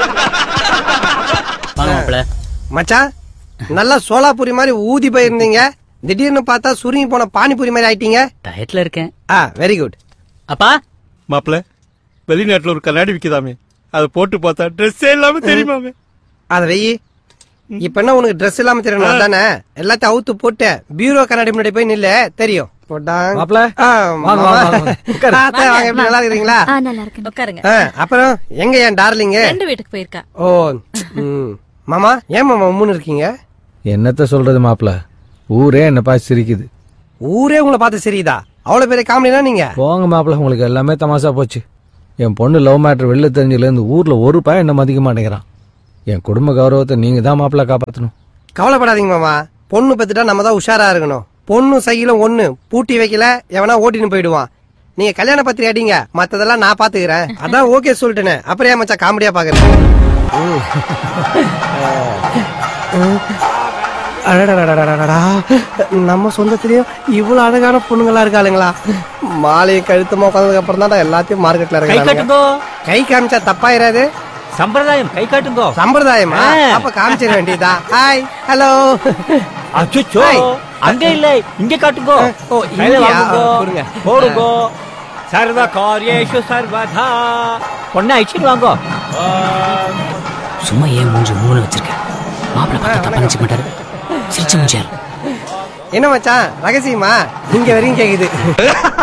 வாங்க மாப்பிள மச்சான் நல்லா சோலாபுரி மாதிரி ஊதி போயிருந்தீங்க திடீர்னு பார்த்தா சுருங்கி போன பானிபூரி மாதிரி ஆயிட்டீங்க டயட்ல இருக்கேன் ஆ வெரி குட் அப்பா மாப்பிள வெளிநாட்டுல ஒரு கண்ணாடி விக்குதாமே அதை போட்டு பார்த்தா ட்ரெஸ்ஸே இல்லாம தெரியுமாமே அத வெயி இப்ப என்ன உனக்கு Dress இல்லாம தெரியணும் தானே எல்லாத்தையும் அவுத்து போட்டு பீரோ கண்ணாடி முன்னாடி போய் நில்லு தெரியும் போட்டாங்க. மாப்ள, ஆ, வாங்க, மாமா. வாங்க, வாங்க. உட்காரு. ஆ, அத்தை, வாங்க எப்படி நல்லா இருக்கீங்களா ஆ நல்லா இருக்கேன் உட்காருங்க ஆ, அப்புறம் எங்க என் டார்லிங்க ரெண்டு வீட்டுக்கு போயிருக்கா ஓ ம். மாமா ஏன் மாமா உம்முன்னு இருக்கீங்க என்னத்த சொல்றது மாப்ள ஊரே என்ன பார்த்து சிரிக்குது ஊரே உங்களை பார்த்து சரிதா அவ்வளவு பெரிய காமெடினா நீங்க போங்க மாப்ள உங்களுக்கு எல்லாமே தமாஷா போச்சு என் பொண்ணு லவ் மேட்டர் வெளில தெரிஞ்சதுல இருந்து ஊர்ல ஒரு பையன் என்ன மதிக்க மாட்டேங்கிறான் என் குடும்ப கௌரவத்தை நீங்க தான் மாப்பிள்ள காப்பாத்தணும் கவலைப்படாதீங்க மாமா பொண்ணு பத்துட்டா நம்ம தான் உஷாரா இருக்கணும் பொண்ணு சைக்கிளும் ஒண்ணு பூட்டி வைக்கல எவனா ஓட்டின்னு போயிடுவான் நீங்க கல்யாண பத்திரி அடிங்க மத்ததெல்லாம் நான் பாத்துக்கிறேன் அதான் ஓகே சொல்லிட்டேனே அப்புறம் ஏன் மச்சான் காமெடியா பாக்குறேன் அடடடடடடடா. நம்ம சொந்தத்திலயும் இவ்வளவு அழகான பொண்ணுங்களா இருக்காளுங்களா மாலையை கழுத்தமா உட்காந்ததுக்கு அப்புறம் தான் எல்லாத்தையும் மார்க்கெட்ல கை இருக்காங்க காட்டுங்கோ கை காமிச்சா தப்பாயிராது சம்பிரதாயம் கை காட்டுங்கோ சம்பிரதாயமா ஆ. அப்ப காமிச்சிட வேண்டியதா ஹாய் ஹலோ அச்சோ ஹாய். அங்க இல்ல இங்க காட்டுங்கோ ஓ, கையில இங்கயா? வாங்குங்கோ. கொடுங்க. போடுங்கோ சர்வ காரியேஷு சர்வதா பொண்ணை அழிச்சிட்டு வாங்கோ சும்மா ஏன் மூஞ்சி மூணு வச்சிருக்க மாப்பிள்ள பார்த்தா தப்பா நினைச்சுக்க மாட்டாரு சிரிச்சு மூஞ்சாரு என்ன மச்சான் ரகசியமா இங்க வரையும் கேக்குது